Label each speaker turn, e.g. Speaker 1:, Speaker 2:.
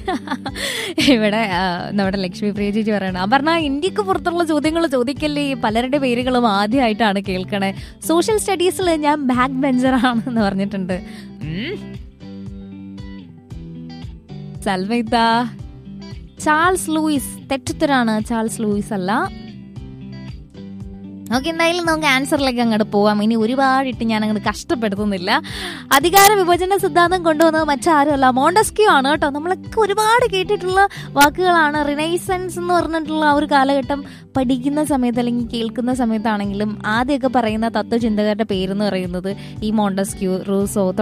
Speaker 1: ഇവിടെ ആ, നമ്മുടെ ലക്ഷ്മി പ്രിയ ചേച്ചി പറയണം അപർണ ഇന്ത്യക്ക് പുറത്തുള്ള ചോദ്യങ്ങൾ ചോദിക്കല്ലേ പലരുടെ പേരുകളും ആദ്യമായിട്ടാണ് കേൾക്കണേ സോഷ്യൽ സ്റ്റഡീസിൽ ഞാൻ ബാക്ക് ബെഞ്ചറാണെന്ന് പറഞ്ഞിട്ടുണ്ട് ഉം. സൽവൈത്ത ചാൾസ് ലൂയിസ് തെറ്റുത്തരാണ് ചാൾസ് ലൂയിസ് അല്ല ഓക്കെ എന്തായാലും നമുക്ക് ആൻസറിലേക്ക് അങ്ങോട്ട് പോവാം ഇനി ഒരുപാട് ഇട്ട് ഞാൻ അങ്ങോട്ട് കഷ്ടപ്പെടുത്തുന്നില്ല അധികാര വിഭജന സിദ്ധാന്തം കൊണ്ടുവന്നത് മറ്റാരുമല്ല മോണ്ടസ്ക്യൂ ആണ് കേട്ടോ നമ്മളൊക്കെ ഒരുപാട് കേട്ടിട്ടുള്ള വാക്കുകളാണ് റിനൈസൻസ് എന്ന് പറഞ്ഞിട്ടുള്ള ആ ഒരു കാലഘട്ടം പഠിക്കുന്ന സമയത്ത് അല്ലെങ്കിൽ കേൾക്കുന്ന സമയത്താണെങ്കിലും ആദ്യമൊക്കെ പറയുന്ന തത്വചിന്തകരുടെ പേരെന്ന് പറയുന്നത് ഈ മോണ്ടസ്ക്യൂ റൂസോ